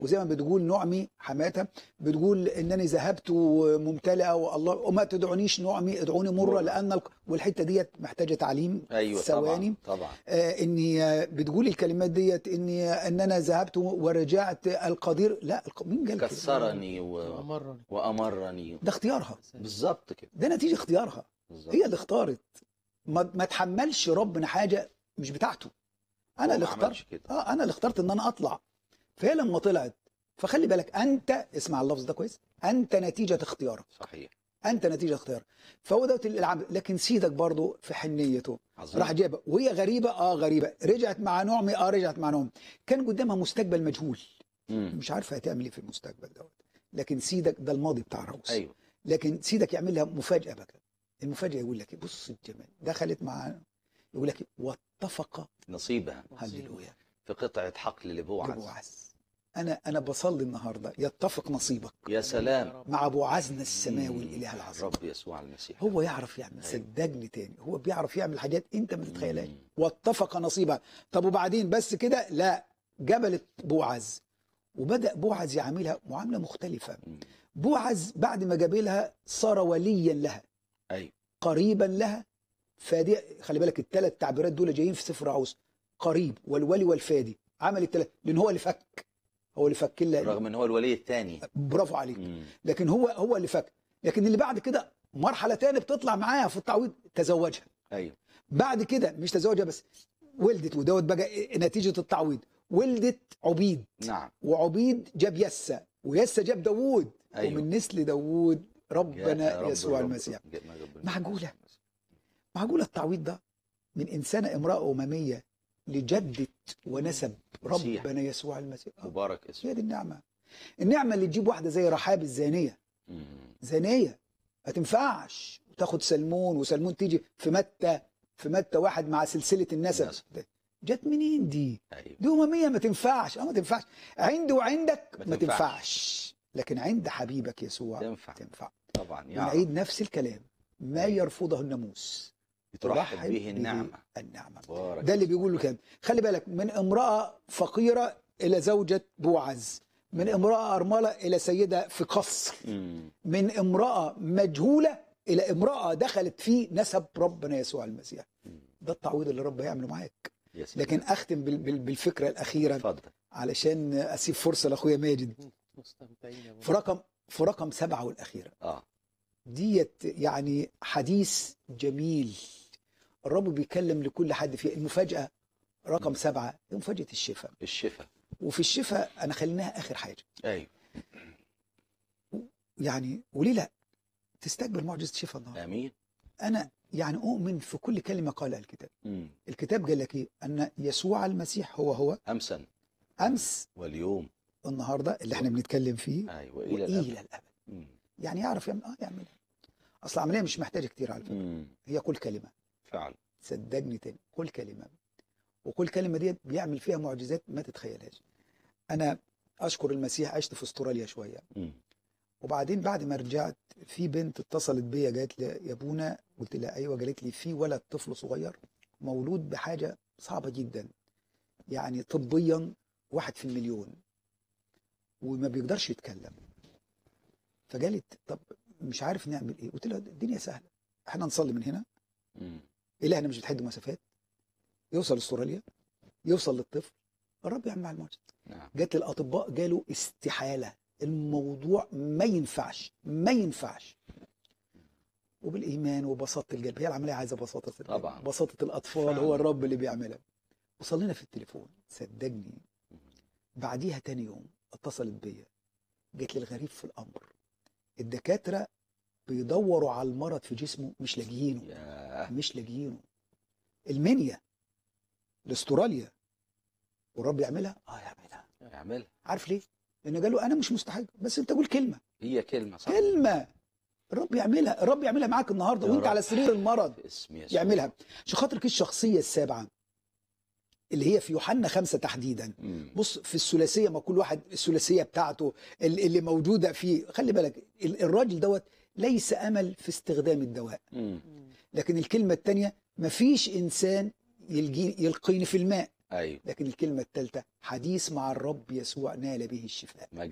وزي ما بتقول نعمي حماتها بتقول انني ذهبت ممتلئه والله وما تدعونيش نعمي ادعوني مره مرة. لان الق- والحته ديت محتاجه تعليم ايوه ثواني طبعا طبعا آه اني آه، بتقول الكلمات ديت اني آه، ان انا ذهبت ورجعت القدير لا الق- مين قال كده؟ كسرني و... أمرني وامرني ده اختيارها بالظبط كده ده نتيجه اختيارها بالظبط هي اللي اختارت ما, ما تحملش ربنا حاجه مش بتاعته انا هو اللي ما اخترت عملش كده اه انا اللي اخترت ان انا اطلع فهي لما طلعت فخلي بالك انت اسمع اللفظ ده كويس انت نتيجه اختيارك صحيح انت نتيجه اختيارك فهو دوت العمل لكن سيدك برضه في حنيته عظيم راح جابها وهي غريبه اه غريبه رجعت مع نعمي اه رجعت مع نعمي كان قدامها مستقبل مجهول مم. مش عارفه هتعمل ايه في المستقبل دوت لكن سيدك ده الماضي بتاع الروس ايوه لكن سيدك يعمل لها مفاجاه بقى المفاجاه يقول لك إيه؟ بص الجمال دخلت مع يقول لك إيه؟ واتفق نصيبها هللويا في قطعه حقل لبوعز لبوعز انا انا بصلي النهارده يتفق نصيبك يا سلام مع بوعزنا السماوي مم. الاله العظيم الرب يسوع المسيح هو يعرف يعمل أيوة. صدقني تاني هو بيعرف يعمل حاجات انت ما تتخيلهاش مم. واتفق نصيبها طب وبعدين بس كده لا جبلت بوعز وبدا بوعز يعاملها معامله مختلفه مم. بوعز بعد ما جابلها صار وليا لها ايوه قريبا لها فادي خلي بالك الثلاث تعبيرات دول جايين في سفر عوس قريب والولي والفادي عمل الثلاث لان هو اللي فك هو اللي فك لها رغم ان هو الولي الثاني برافو عليك لكن هو هو اللي فك لكن اللي بعد كده مرحله تانية بتطلع معاها في التعويض تزوجها ايوه بعد كده مش تزوجها بس ولدت ودوت بقى نتيجه التعويض ولدت عبيد نعم وعبيد جاب يسى ويسى جاب داوود أيوة. ومن نسل داوود يا ربنا رب يسوع الرب. المسيح يا رب. معقولة. معقولة التعويض ده من إنسانة امرأة أممية لجدة ونسب مسيح. ربنا يسوع المسيح آه، مبارك هي اسمه دي النعمة النعمة اللي تجيب واحدة زي رحاب الزانية مم. زانية ما تنفعش وتاخد سلمون وسلمون تيجي في متى في متى واحد مع سلسلة النسب النسب. جت منين دي؟ ايوه دي أممية ما تنفعش اه ما تنفعش عندي وعندك ما ما تنفعش. تنفعش لكن عند حبيبك يسوع تنفع تنفع طبعا يعرف ونعيد نفس الكلام ما أيوة. يرفضه الناموس ترحب به النعمه النعمة مبارك ده اللي اسمه. بيقول له كده خلي بالك من امرأة فقيرة إلى زوجة بوعز من امرأة أرملة إلى سيدة في قصر مم. من امرأة مجهولة إلى امرأة دخلت في نسب ربنا يسوع المسيح مم. ده التعويض اللي رب يعمله معاك يا سلام. لكن أختم بال- بال- بالفكرة الأخيرة اتفضل علشان أسيب فرصة لأخويا ماجد مستمتعين يا في رقم في رقم سبعة والأخيرة اه ديت يعني حديث جميل الرب بيكلم لكل حد فيه المفاجأة رقم سبعة مفاجأة الشفاء الشفاء وفي الشفاء أنا خليناها آخر حاجة ايوه يعني وليه لا تستقبل معجزة الشفاء النهارده امين أنا يعني أؤمن في كل كلمة قالها الكتاب مم. الكتاب قال لك إيه أن يسوع المسيح هو هو امسا أمس واليوم النهاردة اللي احنا بنتكلم فيه ايوه الى وإلى الابد الأبد مم. يعني يعرف يعمل آه يعملها أصل العملية مش محتاجة كتير على فكرة مم. هي كل كلمة فعلا صدقني تاني كل كلمة وكل كلمة ديت بيعمل فيها معجزات ما تتخيلهاش أنا أشكر المسيح عشت في استراليا شوية مم. وبعدين بعد ما رجعت في بنت اتصلت بيا قالت لي يا ابونا قلت لها ايوه قالت لي في ولد طفل صغير مولود بحاجه صعبه جدا يعني طبيا واحد في المليون وما بيقدرش يتكلم فقالت طب مش عارف نعمل ايه قلت لها الدنيا سهله احنا نصلي من هنا مم. الهنا مش بتحد مسافات يوصل استراليا يوصل للطفل الرب يعمل مع المعجزه نعم جات الاطباء قالوا استحاله الموضوع ما ينفعش ما ينفعش وبالايمان وبساطه القلب هي العمليه عايزه بساطه القلب طبعا. بساطه الاطفال فعلا. هو الرب اللي بيعملها وصلينا في التليفون صدقني بعديها تاني يوم اتصلت بيا جت لي الغريب في الامر الدكاتره بيدوروا على المرض في جسمه مش لاقيينه يا مش لاقيينه المنيا لاستراليا والرب يعملها اه يعملها اعملها عارف ليه؟ لان قالوا انا مش مستحق بس انت قول كلمه هي كلمه صح كلمه الرب يعملها الرب يعملها معاك النهارده يا وانت رب. على سرير المرض باسم يسوع يعملها عشان خاطر كده الشخصيه السابعه اللي هي في يوحنا خمسة تحديدا مم. بص في الثلاثيه ما كل واحد الثلاثيه بتاعته ال- اللي موجوده فيه خلي بالك ال- الراجل دوت ليس امل في استخدام الدواء مم. لكن الكلمه الثانيه مفيش انسان يلجي يلقيني في الماء ايوه لكن الكلمة الثالثة حديث مع الرب يسوع نال به الشفاء مجد